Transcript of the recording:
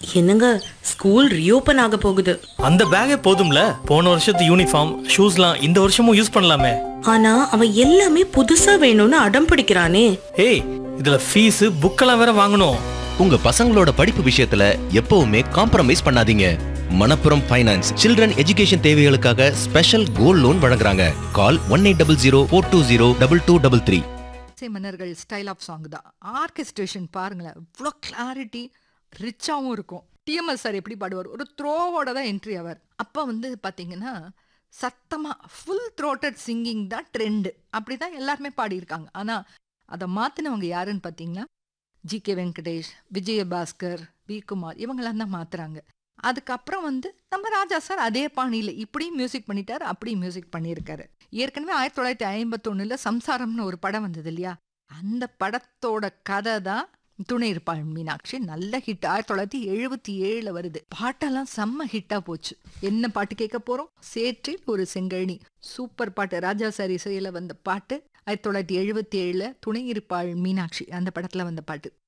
என்னங்க school reopen ஆக போகுது அந்த பேக்கே போதும்ல போன வருஷத்து யூனிஃபார்ம் ஷூஸ்லாம் இந்த வருஷமும் யூஸ் பண்ணலாமே ஆனா அவன் எல்லாமே புதுசா வேணும்னு அடம் பிடிக்கிறானே ஏய் இதுல ஃபீஸ் புக்கெல்லாம் வேற வாங்கணும் உங்க பசங்களோட படிப்பு விஷயத்துல எப்பவுமே காம்ப்ரமைஸ் பண்ணாதீங்க மணப்புரம் ஃபைனான்ஸ் சில்ட்ரன் எஜுகேஷன் தேவைகளுக்காக ஸ்பெஷல் கோல்ட் லோன் வழங்குறாங்க call one eight double zero four two zero double two double three இசை மன்னர்கள் ஸ்டைல் ஆஃப் சாங் தான் ஆர்கெஸ்ட்ரேஷன் பாருங்களேன் இவ்வளோ கிளாரிட்டி ரிச்சாகவும் இருக்கும் டிஎம்எஸ் சார் எப்படி பாடுவார் ஒரு த்ரோவோட தான் என்ட்ரி ஆவார் அப்போ வந்து பார்த்தீங்கன்னா சத்தமாக ஃபுல் த்ரோட்டட் சிங்கிங் தான் ட்ரெண்டு அப்படி தான் எல்லாருமே பாடியிருக்காங்க ஆனால் அதை மாற்றினவங்க யாருன்னு பார்த்தீங்கன்னா G K Venkatesh Vijayabhaskar V Kumar இவங்கெல்லாம் தான் மாத்துறாங்க அதுக்கப்புறம் வந்து நம்ம ராஜா சார் அதே பாணியில் இப்படியும் மியூசிக் பண்ணிட்டாரு அப்படியும் மியூசிக் பண்ணியிருக்காரு ஏற்கனவே ஆயிரத்தி தொள்ளாயிரத்தி ஐம்பத்தொன்னுல சம்சாரம்னு ஒரு படம் வந்தது இல்லையா அந்த படத்தோட கதை தான் துணை இருப்பாள் மீனாட்சி நல்ல ஹிட் ஆயிரத்தி தொள்ளாயிரத்தி எழுபத்தி ஏழுல வருது பாட்டெல்லாம் செம்ம ஹிட்டா போச்சு என்ன பாட்டு கேட்க போறோம் சேற்றில் ஒரு செங்கழனி சூப்பர் பாட்டு ராஜா சார் இசையில வந்த பாட்டு ஆயிரத்தி தொள்ளாயிரத்தி எழுபத்தி ஏழுல துணை இருப்பாள் மீனாட்சி அந்த படத்துல வந்த பாட்டு